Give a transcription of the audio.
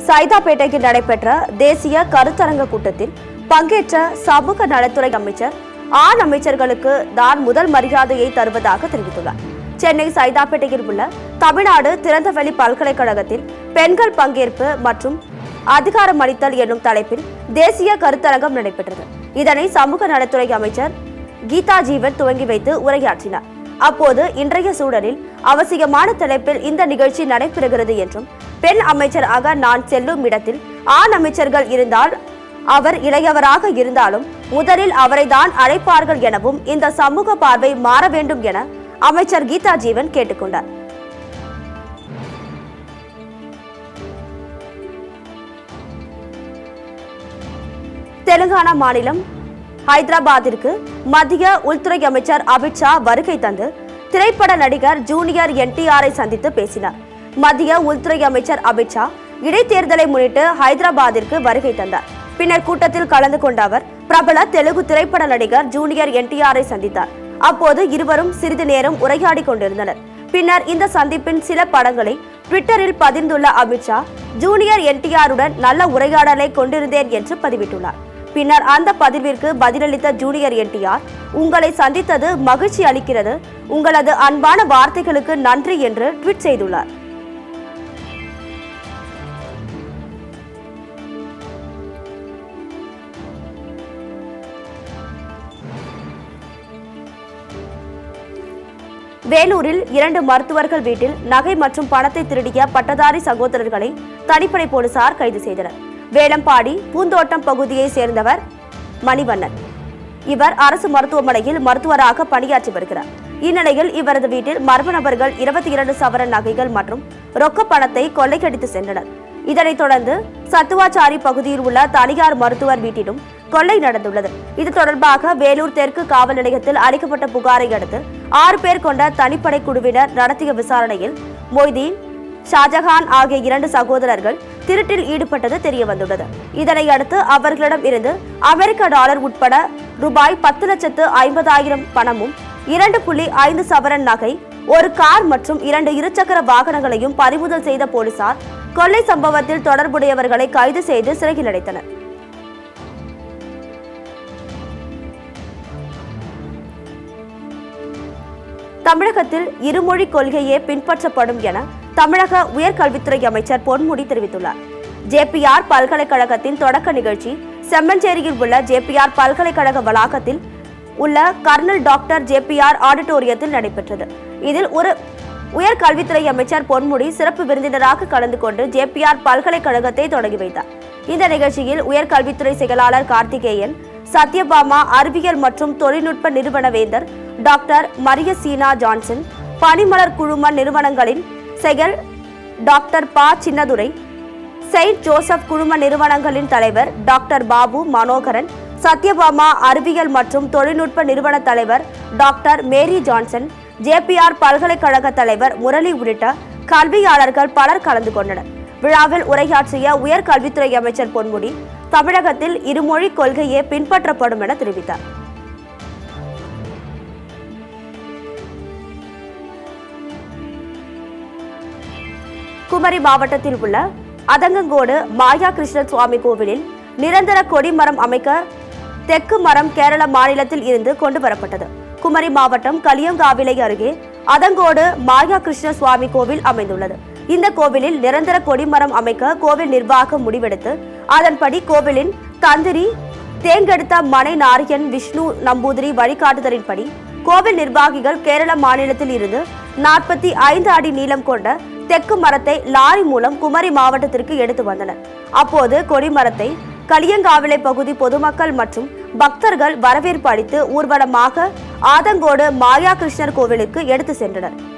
சைதாப்பேட்டையில் நடைபெற்ற தேசிய கருத்தரங்க கூட்டத்தில் பங்கேற்ற சமூக நலத்துறை அமைச்சர் ஆண் அமைச்சர்களுக்கு தான் முதல் மரியாதையை தருவதாக தெரிவித்துள்ளார் சென்னை சைதாப்பேட்டையில் உள்ள தமிழ்நாடு திறந்தவெளி பல்கலைக்கழகத்தில் பெண்கள் பங்கேற்பு மற்றும் அதிகாரமளித்தல் என்னும் தலைப்பில் தேசிய கருத்தரங்கம் நடைபெற்றது இதனை சமூக நலத்துறை அமைச்சர் கீதா ஜீவன் துவங்கி வைத்து உரையாற்றினார் அப்போது இன்றைய சூழலில் அவசியமான தலைப்பில் இந்த நிகழ்ச்சி நடைபெறுகிறது என்றும் பெண் அமைச்சராக நான் செல்லும் இடத்தில் ஆண் அமைச்சர்கள் இருந்தால் அவர் இளையவராக இருந்தாலும் முதலில் அவரை தான் அழைப்பார்கள் எனவும் இந்த சமூக பார்வை மாற வேண்டும் என அமைச்சர் கீதா ஜீவன் கேட்டுக்கொண்டார் தெலுங்கானா மாநிலம் ஹைதராபாத்திற்கு மத்திய உள்துறை அமைச்சர் அமித்ஷா வருகை தந்து திரைப்பட நடிகர் ஜூனியர் என்டிஆரை சந்தித்து பேசினார் மத்திய உள்துறை அமைச்சர் அமித்ஷா இடைத்தேர்தலை முன்னிட்டு ஹைதராபாத்திற்கு வருகை தந்தார் பின்னர் கூட்டத்தில் கலந்து கொண்ட அவர் பிரபல தெலுங்கு திரைப்பட நடிகர் ஜூனியர் என்டிஆரை சந்தித்தார் அப்போது இருவரும் சிறிது நேரம் உரையாடி கொண்டிருந்தனர் பின்னர் இந்த சந்திப்பின் சில படங்களை ட்விட்டரில் பதிந்துள்ள அமித்ஷா ஜூனியர் என்டிஆருடன் நல்ல உரையாடலை கொண்டிருந்தேன் என்று பதிவிட்டுள்ளார் பின்னர் அந்த பதிவிற்கு பதிலளித்த ஜூனியர் என்டிஆர் உங்களை சந்தித்தது மகிழ்ச்சி அளிக்கிறது உங்களது அன்பான வார்த்தைகளுக்கு நன்றி என்று ட்வீட் செய்துள்ளார் வேலூரில் இரண்டு மருத்துவர்கள் வீட்டில் நகை மற்றும் பணத்தை திருடிய பட்டதாரி சகோதரர்களை தனிப்படை போலீசார் கைது செய்தனர் வேலம்பாடி பூந்தோட்டம் பகுதியைச் சேர்ந்தவர் மணிவண்ணன் இவர் அரசு மருத்துவமனையில் மருத்துவராக பணியாற்றி வருகிறார் இந்நிலையில் இவரது வீட்டில் மர்ம நபர்கள் இருபத்தி இரண்டு சவரன் நகைகள் மற்றும் ரொக்க பணத்தை கொள்ளையடித்து சென்றனர் இதனைத் தொடர்ந்து சத்துவாச்சாரி பகுதியில் உள்ள தனியார் மருத்துவர் வீட்டிலும் கொள்ளை நடந்துள்ளது இது தொடர்பாக வேலூர் தெற்கு காவல் நிலையத்தில் அளிக்கப்பட்ட புகாரை அடுத்து ஆறு பேர் கொண்ட தனிப்படை குழுவினர் நடத்திய விசாரணையில் மொய்தீன் ஷாஜஹான் ஆகிய இரண்டு சகோதரர்கள் திருட்டில் ஈடுபட்டது தெரிய வந்துள்ளது இதனை அடுத்து அவர்களிடம் இருந்து அமெரிக்க டாலர் உட்பட ரூபாய் பத்து லட்சத்து ஐம்பதாயிரம் பணமும் இரண்டு புள்ளி ஐந்து சவரன் நகை ஒரு கார் மற்றும் இரண்டு இருசக்கர வாகனங்களையும் பறிமுதல் செய்த போலீசார் கொள்ளை சம்பவத்தில் தொடர்புடையவர்களை கைது செய்து சிறையில் அடைத்தனர் தமிழகத்தில் இருமொழி கொள்கையே பின்பற்றப்படும் என தமிழக உயர்கல்வித்துறை அமைச்சர் பொன்முடி தெரிவித்துள்ளார் ஜேபிஆர் பல்கலைக்கழகத்தின் தொடக்க நிகழ்ச்சி செம்மஞ்சேரியில் உள்ள ஜேபிஆர் பல்கலைக்கழக வளாகத்தில் உள்ள கர்னல் டாக்டர் ஜேபிஆர் ஆடிட்டோரியத்தில் நடைபெற்றது இதில் ஒரு உயர்கல்வித்துறை அமைச்சர் பொன்முடி சிறப்பு விருந்தினராக கலந்து கொண்டு ஜேபிஆர் பல்கலைக்கழகத்தை தொடங்கி வைத்தார் இந்த நிகழ்ச்சியில் உயர்கல்வித்துறை செயலாளர் கார்த்திகேயன் சத்யபாமா அறிவியல் மற்றும் தொழில்நுட்ப நிறுவன வேந்தர் டாக்டர் மரிய சீனா ஜான்சன் பனிமலர் குழும நிறுவனங்களின் செயல் டாக்டர் ப சின்னதுரை செயின்ட் ஜோசப் குழும நிறுவனங்களின் தலைவர் டாக்டர் பாபு மனோகரன் சத்யபாமா அறிவியல் மற்றும் தொழில்நுட்ப நிறுவன தலைவர் டாக்டர் மேரி ஜான்சன் ஜேபிஆர் பல்கலைக்கழக தலைவர் முரளி உள்ளிட்ட கல்வியாளர்கள் பலர் கலந்து கொண்டனர் விழாவில் உரையாற்றிய உயர்கல்வித்துறை அமைச்சர் பொன்முடி தமிழகத்தில் இருமொழி கொள்கையே பின்பற்றப்படும் என தெரிவித்தார் குமரி மாவட்டத்தில் உள்ள அதங்கங்கோடு மாயா கிருஷ்ண சுவாமி கோவிலில் நிரந்தர கொடிமரம் அமைக்க தெற்கு மரம் கேரள மாநிலத்தில் இருந்து கொண்டு வரப்பட்டது குமரி மாவட்டம் கலியங்காவிலை அருகே அதங்கோடு மாயா கிருஷ்ண சுவாமி கோவில் அமைந்துள்ளது இந்த கோவிலில் நிரந்தர கொடிமரம் அமைக்க கோவில் நிர்வாகம் முடிவெடுத்து அதன்படி கோவிலின் தந்திரி தேர்ந்தெடுத்த மனை நாரியன் விஷ்ணு நம்பூதிரி வழிகாட்டுதலின்படி கோவில் நிர்வாகிகள் கேரள மாநிலத்தில் இருந்து நாற்பத்தி ஐந்து அடி நீளம் கொண்ட தெற்கு மரத்தை லாரி மூலம் குமரி மாவட்டத்திற்கு எடுத்து வந்தனர் அப்போது கொடிமரத்தை களியங்காவிளை பகுதி பொதுமக்கள் மற்றும் பக்தர்கள் வரவேற்பு அளித்து ஊர்வலமாக ஆதங்கோடு மாயா கிருஷ்ணர் கோவிலுக்கு எடுத்து சென்றனர்